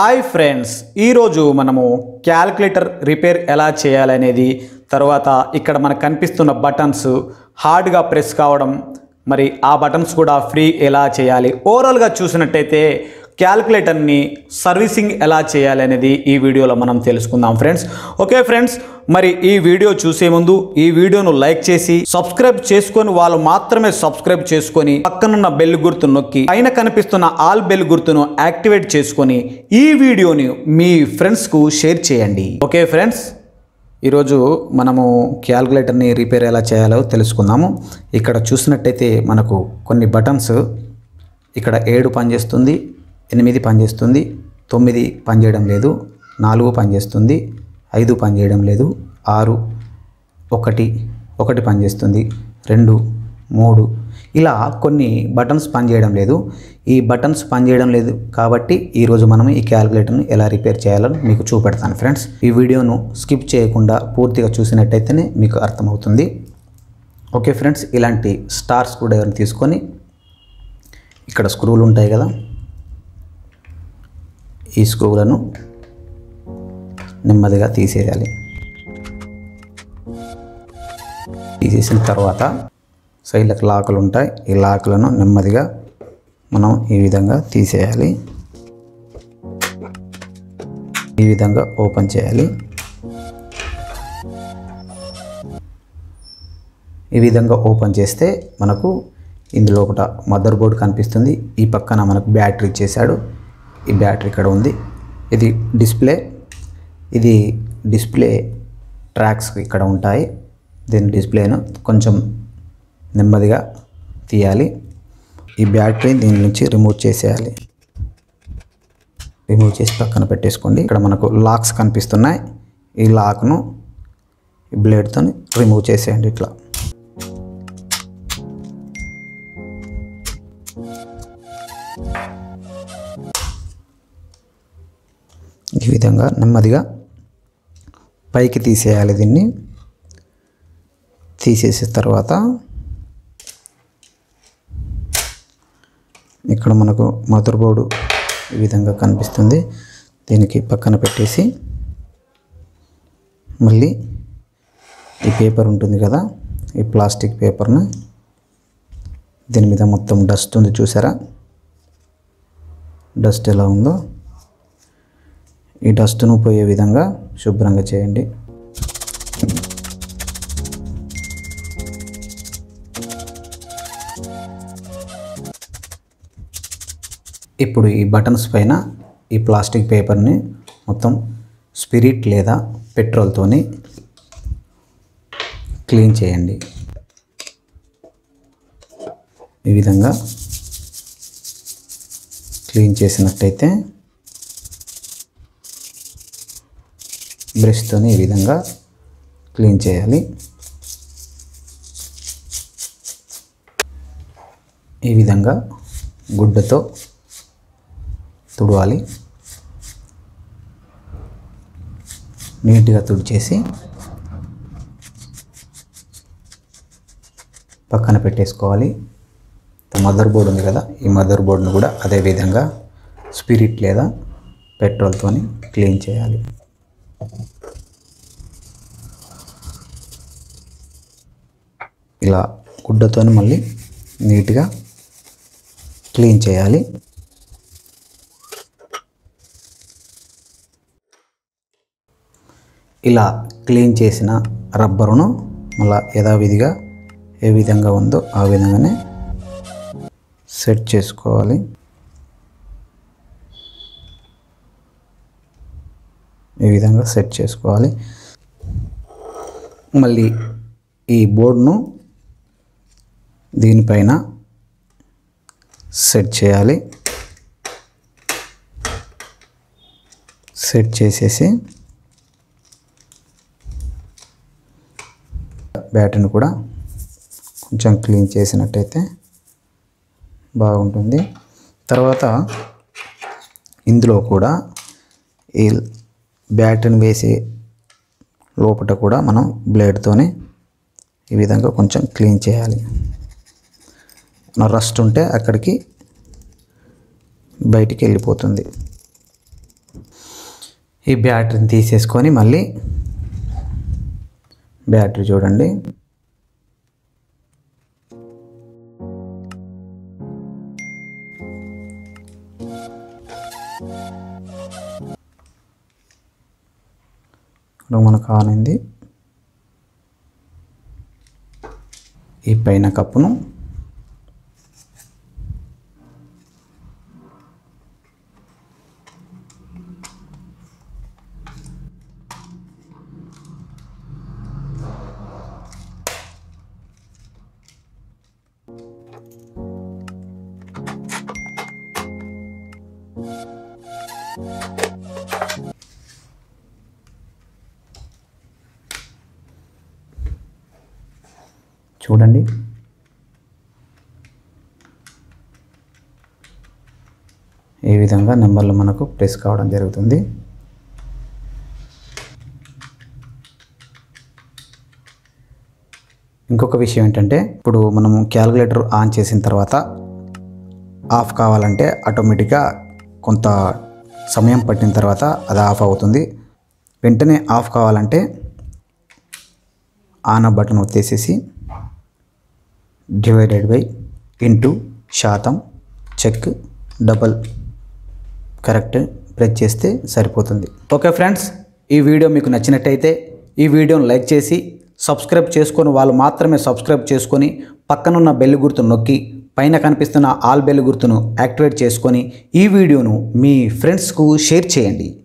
hi friends ఈరోజు మనము calculator repair ఎలా చేయాలనేది తర్వాత ఇక్కడ మనకు కనిపిస్తున్న బటన్స్ హార్డ్గా ప్రెస్ కావడం మరి ఆ బటన్స్ కూడా ఫ్రీ ఎలా చేయాలి ఓవరాల్గా చూసినట్టయితే క్యాల్కులేటర్ని సర్వీసింగ్ ఎలా చేయాలి అనేది ఈ వీడియోలో మనం తెలుసుకుందాం ఫ్రెండ్స్ ఓకే ఫ్రెండ్స్ మరి ఈ వీడియో చూసే ముందు ఈ వీడియోను లైక్ చేసి సబ్స్క్రైబ్ చేసుకొని వాళ్ళు మాత్రమే సబ్స్క్రైబ్ చేసుకొని పక్కనున్న బెల్ గుర్తు నొక్కి పైన కనిపిస్తున్న ఆల్ బెల్ గుర్తును యాక్టివేట్ చేసుకొని ఈ వీడియోని మీ ఫ్రెండ్స్కు షేర్ చేయండి ఓకే ఫ్రెండ్స్ ఈరోజు మనము క్యాల్కులేటర్ని రిపేర్ ఎలా చేయాలో తెలుసుకుందాము ఇక్కడ చూసినట్టయితే మనకు కొన్ని బటన్స్ ఇక్కడ ఏడు పనిచేస్తుంది ఎనిమిది పనిచేస్తుంది తొమ్మిది పనిచేయడం లేదు నాలుగు పనిచేస్తుంది ఐదు పనిచేయడం లేదు ఆరు ఒకటి ఒకటి పనిచేస్తుంది రెండు మూడు ఇలా కొన్ని బటన్స్ పనిచేయడం లేదు ఈ బటన్స్ పనిచేయడం లేదు కాబట్టి ఈరోజు మనం ఈ క్యాలిక్యులేటర్ని ఎలా రిపేర్ చేయాలని మీకు చూపెడతాను ఫ్రెండ్స్ ఈ వీడియోను స్కిప్ చేయకుండా పూర్తిగా చూసినట్టయితేనే మీకు అర్థమవుతుంది ఓకే ఫ్రెండ్స్ ఇలాంటి స్టార్ స్క్రూ డ్రైవర్ని తీసుకొని ఇక్కడ స్క్రూలు ఉంటాయి కదా ఈ స్క్రూలను నెమ్మదిగా తీసేయాలి తీసేసిన తర్వాత సైడ్లకు లాకులు ఉంటాయి ఈ లాకులను నెమ్మదిగా మనం ఈ విధంగా తీసేయాలి ఈ విధంగా ఓపెన్ చేయాలి ఈ విధంగా ఓపెన్ చేస్తే మనకు ఇందులో ఒకట మదర్ బోర్డ్ కనిపిస్తుంది ఈ పక్కన మనకు బ్యాటరీ ఇచ్చేసాడు ఈ బ్యాటరీ ఇక్కడ ఉంది ఇది డిస్ప్లే ఇది డిస్ప్లే ట్రాక్స్ ఇక్కడ ఉంటాయి దీని డిస్ప్లేను కొంచెం నెమ్మదిగా తీయాలి ఈ బ్యాటరీ దీని నుంచి రిమూవ్ చేసేయాలి రిమూవ్ చేసి పక్కన పెట్టేసుకోండి ఇక్కడ మనకు లాక్స్ కనిపిస్తున్నాయి ఈ లాక్ను ఈ బ్లేడ్తో రిమూవ్ చేసేయండి ఇట్లా ఈ విధంగా నెమ్మదిగా పైకి తీసేయాలి దీన్ని తీసేసిన తర్వాత ఇక్కడ మనకు మదర్ బోర్డు ఈ విధంగా కనిపిస్తుంది దీనికి పక్కన పెట్టేసి మళ్ళీ ఈ పేపర్ ఉంటుంది కదా ఈ ప్లాస్టిక్ పేపర్ను దీని మీద మొత్తం డస్ట్ ఉంది చూసారా డస్ట్ ఎలా ఉందో ఈ డస్ట్ను పోయే విధంగా శుభ్రంగా చేయండి ఇప్పుడు ఈ బటన్స్ పైన ఈ ప్లాస్టిక్ పేపర్ని మొత్తం స్పిరిట్ లేదా పెట్రోల్తోని క్లీన్ చేయండి ఈ విధంగా క్లీన్ చేసినట్టయితే బ్రష్తో ఈ విధంగా క్లీన్ చేయాలి ఈ విధంగా గుడ్డతో తుడవాలి నీట్గా తుడిచేసి పక్కన పెట్టేసుకోవాలి మదర్ బోర్డు ఉంది కదా ఈ మదర్ బోర్డును కూడా అదే విధంగా స్పిరిట్ లేదా పెట్రోల్తో క్లీన్ చేయాలి ఇలా గుడ్డతో మళ్ళీ నీట్గా క్లీన్ చేయాలి ఇలా క్లీన్ చేసిన రబ్బరును మళ్ళా యథావిధిగా ఏ విధంగా ఉందో ఆ విధంగానే సెట్ చేసుకోవాలి ఈ విధంగా సెట్ చేసుకోవాలి మళ్ళీ ఈ బోర్డును దీనిపైన సెట్ చేయాలి సెట్ చేసేసి బ్యాటరీని కూడా కొంచెం క్లీన్ చేసినట్టయితే బాగుంటుంది తర్వాత ఇందులో కూడా ఈ బ్యాటరీని వేసి లోపల కూడా మనం బ్లేడ్తోనే ఈ విధంగా కొంచెం క్లీన్ చేయాలి రస్ట్ ఉంటే అక్కడికి బయటికి వెళ్ళిపోతుంది ఈ బ్యాటరీని తీసేసుకొని మళ్ళీ బ్యాటరీ చూడండి ఇప్పుడు మనకు ఆన్ అయింది ఈ పైన కప్పును చూడండి ఈ విధంగా నెంబర్లు మనకు ప్రెస్ కావడం జరుగుతుంది ఇంకొక విషయం ఏంటంటే ఇప్పుడు మనము క్యాలిక్యులేటర్ ఆన్ చేసిన తర్వాత ఆఫ్ కావాలంటే ఆటోమేటిక్గా కొంత సమయం పట్టిన తర్వాత అది ఆఫ్ అవుతుంది వెంటనే ఆఫ్ కావాలంటే ఆన్ బటన్ ఒత్తేసేసి డివైడెడ్ బై ఇంటూ శాతం చెక్ డబల్ కరెక్ట్ ప్రెస్ చేస్తే సరిపోతుంది ఓకే ఫ్రెండ్స్ ఈ వీడియో మీకు నచ్చినట్టయితే ఈ వీడియోను లైక్ చేసి సబ్స్క్రైబ్ చేసుకొని వాళ్ళు మాత్రమే సబ్స్క్రైబ్ చేసుకొని పక్కనున్న బెల్ గుర్తు నొక్కి పైన కనిపిస్తున్న ఆల్ బెల్ గుర్తును యాక్టివేట్ చేసుకొని ఈ వీడియోను మీ ఫ్రెండ్స్కు షేర్ చేయండి